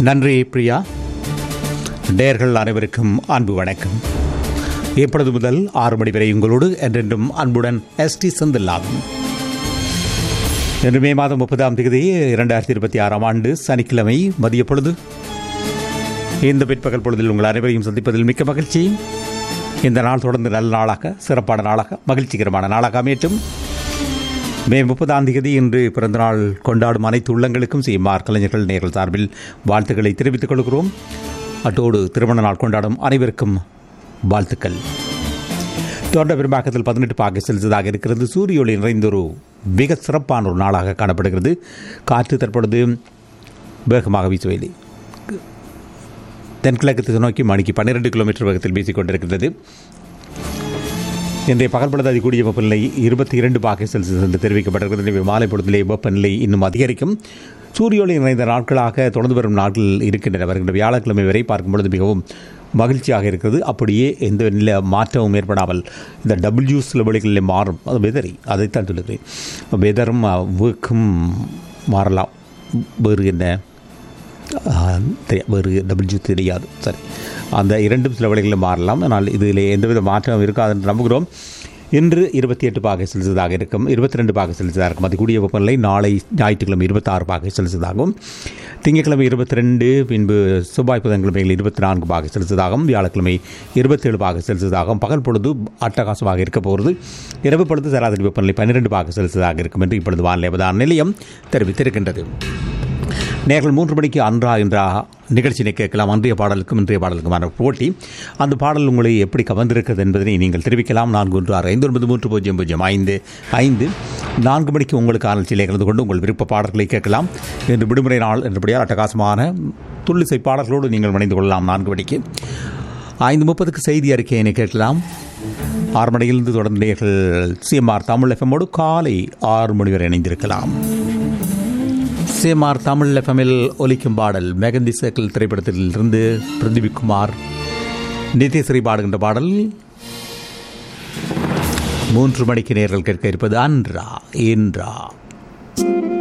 நன்றி பிரியா நேர்கள் அனைவருக்கும் அன்பு வணக்கம் இப்பொழுது முதல் ஆறு மணி வரை உங்களோடு என்றென்றும் அன்புடன் எஸ் டி செந்தில்லாகும் இன்று மே மாதம் முப்பதாம் தேதி இரண்டாயிரத்தி இருபத்தி ஆறாம் ஆண்டு சனிக்கிழமை மதிய பொழுது இந்த பிற்பகல் பொழுதில் உங்கள் அனைவரையும் சந்திப்பதில் மிக்க மகிழ்ச்சி இந்த நாள் தொடர்ந்து நல்ல நாளாக சிறப்பான நாளாக மகிழ்ச்சிகரமான நாளாக அமையட்டும் மே முப்பதாம் தேதி இன்று பிறந்தநாள் கொண்டாடும் அனைத்து உள்ளங்களுக்கும் சிஎம்ஆர் கலைஞர்கள் நேர்கள் சார்பில் வாழ்த்துக்களை தெரிவித்துக் கொள்கிறோம் அத்தோடு திருமண நாள் கொண்டாடும் அனைவருக்கும் வாழ்த்துக்கள் தொடர்ந்த பெரும்பாக்கத்தில் பதினெட்டு பாக செலுத்ததாக இருக்கிறது சூரிய ஒளி நிறைந்த ஒரு மிக சிறப்பான ஒரு நாளாக காணப்படுகிறது காற்று தற்பொழுது வேகமாக வீசுவதில்லை தென்கிழக்கு திசை நோக்கி மணிக்கு பன்னிரெண்டு கிலோமீட்டர் வேகத்தில் வீசிக் கொண்டிருக்கிறது இன்றைய பகல் பொழுது அதிகூடிய வெப்பநிலை இருபத்தி இரண்டு பாகை செல்சியஸ் என்று தெரிவிக்கப்பட்டிருக்கிறது எனவே மாலை பொழுதிலே வெப்பநிலை இன்னும் அதிகரிக்கும் சூரிய ஒளி நிறைந்த நாட்களாக தொடர்ந்து வரும் நாட்கள் இருக்கின்றன வருகின்ற வியாழக்கிழமை வரை பார்க்கும் பொழுது மிகவும் மகிழ்ச்சியாக இருக்கிறது அப்படியே எந்த நில மாற்றமும் ஏற்படாமல் இந்த டபிள்யூஸ் லெவல்களில் மாறும் அது வெதரி அதைத்தான் சொல்லுகிறேன் வெதரும் ஒர்க்கும் மாறலாம் வேறு என்ன தெரியா வேறு டபிள்யூ தெரியாது சரி அந்த இரண்டும் சில வழிகளில் மாறலாம் ஆனால் இதில் எந்தவித மாற்றம் இருக்காது என்று நம்புகிறோம் இன்று இருபத்தி எட்டு பாகை செலுத்ததாக இருக்கும் இருபத்தி ரெண்டு பாகை செலுத்ததாக இருக்கும் அது கூடிய வெப்பநிலை நாளை ஞாயிற்றுக்கிழமை இருபத்தாறு பாகை செலுத்ததாகும் திங்கட்கிழமை இருபத்தி ரெண்டு பின்பு செவ்வாய் புதன்கிழமைகள் இருபத்தி நான்கு பாகை செலுத்ததாகவும் வியாழக்கிழமை இருபத்தேழு பாகை செலுத்ததாகவும் பகல் பொழுது அட்டகாசமாக இருக்க போகிறது இரவு பொழுது சராசரி வெப்பநிலை பன்னிரெண்டு பாகை செலுத்ததாக இருக்கும் என்று இப்பொழுது வானிலை அவதான நிலையம் தெரிவித்திருக்கின்றது நேர்கள் மூன்று மணிக்கு அன்றா என்ற நிகழ்ச்சியை கேட்கலாம் அன்றைய பாடலுக்கும் இன்றைய பாடலுக்குமான போட்டி அந்த பாடல் உங்களை எப்படி கவர்ந்திருக்கிறது என்பதனை நீங்கள் தெரிவிக்கலாம் நான்கு ஒன்று ஆறு ஐந்து ஒன்பது மூன்று பூஜ்ஜியம் பூஜ்ஜியம் ஐந்து ஐந்து நான்கு மணிக்கு உங்களுக்கு ஆராய்ச்சியிலே கலந்து கொண்டு உங்கள் விருப்ப பாடல்களை கேட்கலாம் இன்று விடுமுறை நாள் என்றபடியால் அட்டகாசமான துள்ளிசை பாடல்களோடு நீங்கள் இணைந்து கொள்ளலாம் நான்கு மணிக்கு ஐந்து முப்பதுக்கு செய்தி அறிக்கையினை கேட்கலாம் ஆறு மணியிலிருந்து தொடர்ந்து நேர்கள் சிஎம்ஆர் தமிழ் எஃப்எம்மோடு காலை ஆறு மணி வரை இணைந்திருக்கலாம் சிஎம்ஆர் தமிழ் எஃப்எம்மில் ஒலிக்கும் பாடல் மெகந்தி சர்க்கிள் திரைப்படத்தில் இருந்து பிரதீப் குமார் நிதிஸ்ரீ பாடுகின்ற பாடல் மூன்று மணிக்கு நேர்கள் கேட்க இருப்பது அன்றா இன்றா